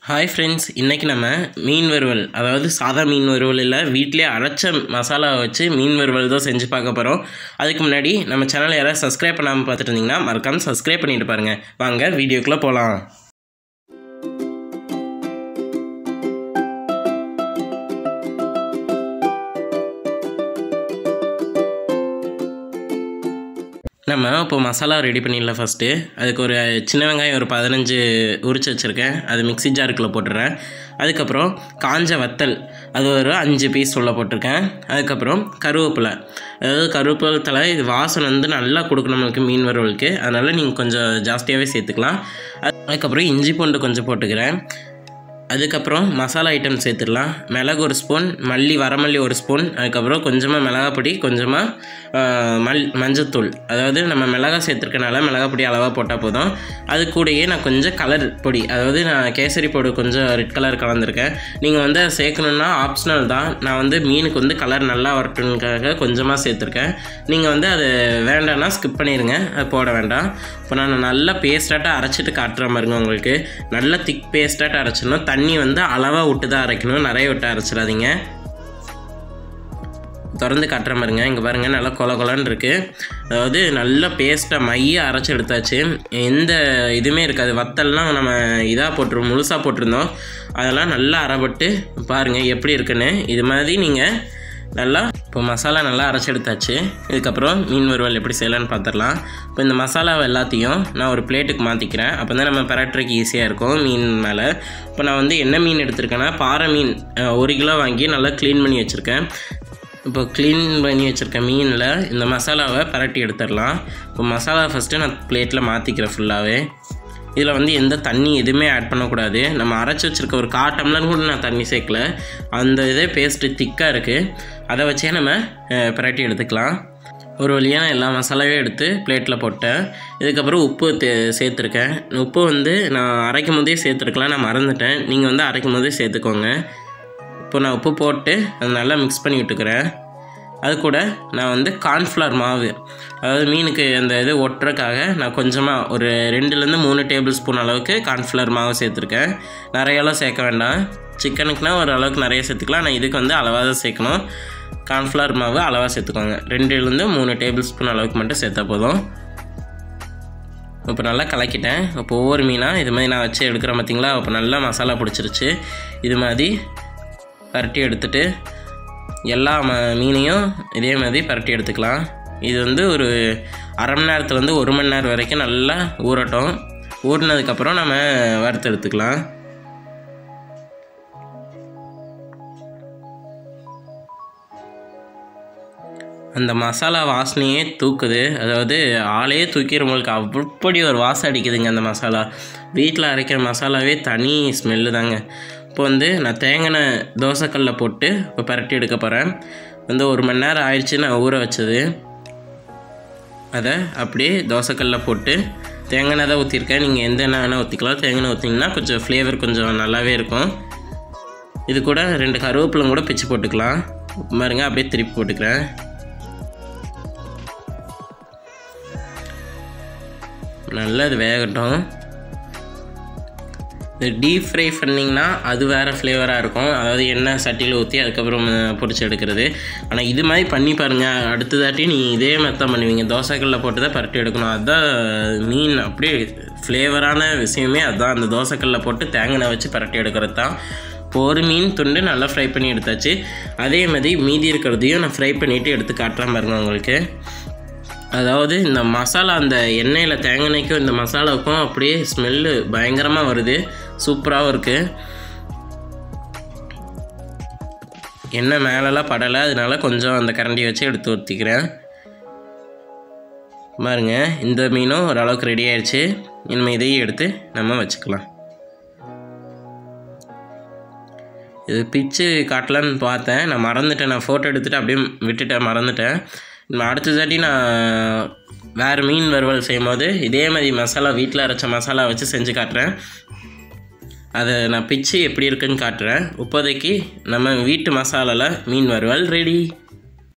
hi friends இன்றைக்கி நம்ம மீன் வறுவல் அதாவது சாதா மீன் வறுவல் இல்லை வீட்டிலே அரைச்ச மசாலாவை வச்சு மீன் வறுவல் தான் செஞ்சு பார்க்க போகிறோம் அதுக்கு முன்னாடி நம்ம சேனலை யாராவது சப்ஸ்கிரைப் பண்ணாமல் பார்த்துட்டு இருந்தீங்கன்னா மறக்காமல் சப்ஸ்கிரைப் பண்ணிட்டு பாருங்கள் வாங்க வீடியோக்குள்ளே போகலாம் நம்ம இப்போ மசாலா ரெடி பண்ணிடலாம் ஃபஸ்ட்டு அதுக்கு ஒரு சின்ன வெங்காயம் ஒரு பதினஞ்சு உரிச்சு வச்சுருக்கேன் அது மிக்ஸி ஜாருக்குள்ளே போட்டுறேன் அதுக்கப்புறம் காஞ்ச வத்தல் அது ஒரு அஞ்சு பீஸ் உள்ள போட்டிருக்கேன் அதுக்கப்புறம் கருவேப்பிலை அதாவது கருவேப்பிலை தலை இது வாசனை வந்து நல்லா கொடுக்கணும் நமக்கு மீன் வறுவலுக்கு அதனால் நீங்கள் கொஞ்சம் ஜாஸ்தியாகவே சேர்த்துக்கலாம் அது- அதுக்கப்புறம் இஞ்சி பூண்டு கொஞ்சம் போட்டுக்கிறேன் அதுக்கப்புறம் மசாலா ஐட்டம் சேர்த்துடலாம் மிளகு ஒரு ஸ்பூன் மல்லி வரமல்லி ஒரு ஸ்பூன் அதுக்கப்புறம் கொஞ்சமாக மிளகாய் பொடி கொஞ்சமாக மல் மஞ்சத்தூள் அதாவது நம்ம மிளகா சேர்த்துருக்கனால மிளகாய் பொடி அளவாக போட்டால் போதும் அது கூடயே நான் கொஞ்சம் கலர் பொடி அதாவது நான் கேசரி பொடி கொஞ்சம் ரெட் கலர் கலந்துருக்கேன் நீங்கள் வந்து அதை சேர்க்கணுன்னா ஆப்ஷனல் தான் நான் வந்து மீனுக்கு வந்து கலர் நல்லா வரட்டுனுக்காக கொஞ்சமாக சேர்த்துருக்கேன் நீங்கள் வந்து அது வேண்டாம்னா ஸ்கிப் பண்ணிடுங்க அது போட வேண்டாம் இப்போ நான் நல்லா பேஸ்டாட்டாக அரைச்சிட்டு காட்டுற மாதிரிங்க உங்களுக்கு நல்ல திக் பேஸ்டாட்டாக அரைச்சிடணும் தண்ணி வந்து அளவாக விட்டு தான் அரைக்கணும் நிறைய விட்டு அரைச்சிடாதீங்க திறந்து காட்டுற மாதிரிங்க இங்கே பாருங்கள் நல்லா கொல கொலன்னு இருக்குது அதாவது நல்ல பேஸ்ட்டாக மைய அரைச்சி எடுத்தாச்சு எந்த இதுவுமே இருக்காது வத்தல்லாம் நம்ம இதாக போட்டுரு முழுசாக போட்டிருந்தோம் அதெல்லாம் நல்லா அரைப்பட்டு பாருங்கள் எப்படி இருக்குன்னு இது மாதிரி நீங்கள் நல்லா இப்போ மசாலா நல்லா அரைச்சி எடுத்தாச்சு இதுக்கப்புறம் மீன் வறுவல் எப்படி செய்யலான்னு பார்த்துடலாம் இப்போ இந்த மசாலாவை எல்லாத்தையும் நான் ஒரு பிளேட்டுக்கு மாற்றிக்கிறேன் அப்போ தான் நம்ம பெரட்டுறதுக்கு ஈஸியாக இருக்கும் மீன் மேலே இப்போ நான் வந்து என்ன மீன் எடுத்திருக்கேன்னா பாறை மீன் அஹ், ஒரு கிலோ வாங்கி நல்லா க்ளீன் பண்ணி வச்சுருக்கேன் இப்போ க்ளீன் பண்ணி வச்சுருக்க மீனில் இந்த மசாலாவை பரட்டி எடுத்துடலாம் இப்போ மசாலா ஃபஸ்ட்டு நான் பிளேட்டில் மாற்றிக்கிறேன் ஃபுல்லாகவே இதில் வந்து எந்த தண்ணி எதுவுமே ஆட் பண்ணக்கூடாது நம்ம அரைச்சி வச்சுருக்க ஒரு கால் டம்ளர் கூட நான் தண்ணி சேர்க்கல அந்த இதே பேஸ்ட்டு திக்காக இருக்குது அதை வச்சே நம்ம அஹ், பிரட்டி எடுத்துக்கலாம் ஒரு வழியாக நான் எல்லா மசாலாவையும் எடுத்து பிளேட்டில் போட்டேன் இதுக்கப்புறம் உப்பு தே சேர்த்துருக்கேன் உப்பு வந்து நான் அரைக்கும் போதே சேர்த்துருக்கலாம் நான் மறந்துட்டேன் நீங்கள் வந்து அரைக்கும் போதே சேர்த்துக்கோங்க இப்போ நான் உப்பு போட்டு அதை நல்லா மிக்ஸ் பண்ணி விட்டுக்கிறேன் அது கூட நான் வந்து கார்ன்ஃப்ளவர் மாவு அதாவது மீனுக்கு அந்த இது ஒட்டுறக்காக நான் கொஞ்சமாக ஒரு ரெண்டுலேருந்து மூணு டேபிள் ஸ்பூன் அளவுக்கு கார்ன்ஃப்ளவர் மாவு சேர்த்துருக்கேன் நிறையெல்லாம் சேர்க்க வேண்டாம் சிக்கனுக்குனா ஒரு அளவுக்கு நிறைய சேர்த்துக்கலாம் ஆனால் இதுக்கு வந்து அளவாக தான் சேர்க்கணும் கார்ன்ஃப்ளவர் மாவு அளவாக சேர்த்துக்கோங்க ரெண்டுலேருந்து மூணு டேபிள் ஸ்பூன் அளவுக்கு மட்டும் சேர்த்தா போதும் இப்போ நல்லா கலக்கிட்டேன் இப்போ ஒவ்வொரு மீனாக இது மாதிரி நான் வச்சு எடுக்கிறேன் பார்த்தீங்களா இப்போ நல்லா மசாலா பிடிச்சிருச்சு இது மாதிரி பரட்டி எடுத்துட்டு எல்லா ம மீனையும் இதே மாதிரி பரட்டி எடுத்துக்கலாம் இது வந்து ஒரு அரை மணி நேரத்துலேருந்து ஒரு மணி நேரம் வரைக்கும் நல்லா ஊறட்டும் ஊறினதுக்கப்புறம் நம்ம வறுத்து எடுத்துக்கலாம் அந்த மசாலா வாசனையே தூக்குது அதாவது ஆளையே தூக்கிறவங்களுக்கு அப்படி ஒரு வாசம் அடிக்குதுங்க அந்த மசாலா வீட்டில் அரைக்கிற மசாலாவே தனி ஸ்மெல்லு தாங்க இப்போ வந்து நான் தேங்கின தோசைக்கல்ல போட்டு இப்போ பரட்டி எடுக்க போகிறேன் வந்து ஒரு மணி நேரம் ஆயிடுச்சு நான் ஊற வச்சது அதை அப்படியே தோசைக்கல்ல போட்டு தேங்காய் தான் ஊற்றிருக்கேன் நீங்கள் எந்த எண்ணெய் வேணால் ஊற்றிக்கலாம் தேங்காய் ஊற்றிங்கன்னா கொஞ்சம் ஃப்ளேவர் கொஞ்சம் நல்லாவே இருக்கும் இது கூட ரெண்டு கருவேப்பிலம் கூட பிச்சு போட்டுக்கலாம் பாருங்க அப்படியே திருப்பி போட்டுக்கிறேன் நல்லா இது வேகட்டும் இது டீப் ஃப்ரை பண்ணிங்கன்னா அது வேறு ஃப்ளேவராக இருக்கும் அதாவது எண்ணெய் சட்டியில் ஊற்றி அதுக்கப்புறம் பொரிச்சு எடுக்கிறது ஆனால் இது மாதிரி பண்ணி பாருங்கள் அடுத்ததாட்டி நீங்கள் இதே மாதிரி தான் பண்ணுவீங்க தோசைக்கல்லில் போட்டு தான் பரட்டி எடுக்கணும் அதுதான் மீன் அப்படியே ஃப்ளேவரான விஷயமே அதுதான் அந்த தோசைக்கல்லில் போட்டு தேங்காய் வச்சு பரட்டி எடுக்கிறது தான் இப்போ ஒரு மீன் துண்டு நல்லா ஃப்ரை பண்ணி எடுத்தாச்சு அதே மாதிரி மீதி இருக்கிறதையும் நான் ஃப்ரை பண்ணிவிட்டு எடுத்து காட்டுறேன் பாருங்க உங்களுக்கு அதாவது இந்த மசாலா அந்த எண்ணெயில் தேங்காய்க்கும் இந்த மசாலாவுக்கும் அப்படியே ஸ்மெல்லு பயங்கரமாக வருது சூப்பராகவும் இருக்குது எண்ணெய் மேலெல்லாம் படலை அதனால கொஞ்சம் அந்த கரண்டியை வச்சு எடுத்து ஊற்றிக்கிறேன் பாருங்க இந்த மீனும் ஓரளவுக்கு ரெடி ஆயிடுச்சு இனிமேல் இதையும் எடுத்து நம்ம வச்சுக்கலாம் இது பிச்சு காட்டலான்னு பார்த்தேன் நான் மறந்துட்டேன் நான் ஃபோட்டோ எடுத்துகிட்டு அப்படியே விட்டுட்டேன் மறந்துட்டேன் நான் அடுத்த தாட்டி நான் வேறு மீன் வறுவல் செய்யும் போது இதே மாதிரி மசாலா வீட்டில் அரைச்ச மசாலா வச்சு செஞ்சு காட்டுறேன் அதை நான் பிச்சு எப்படி இருக்குன்னு காட்டுறேன் இப்போதைக்கு நம்ம வீட்டு மசாலாவில் மீன் வறுவல் ரெடி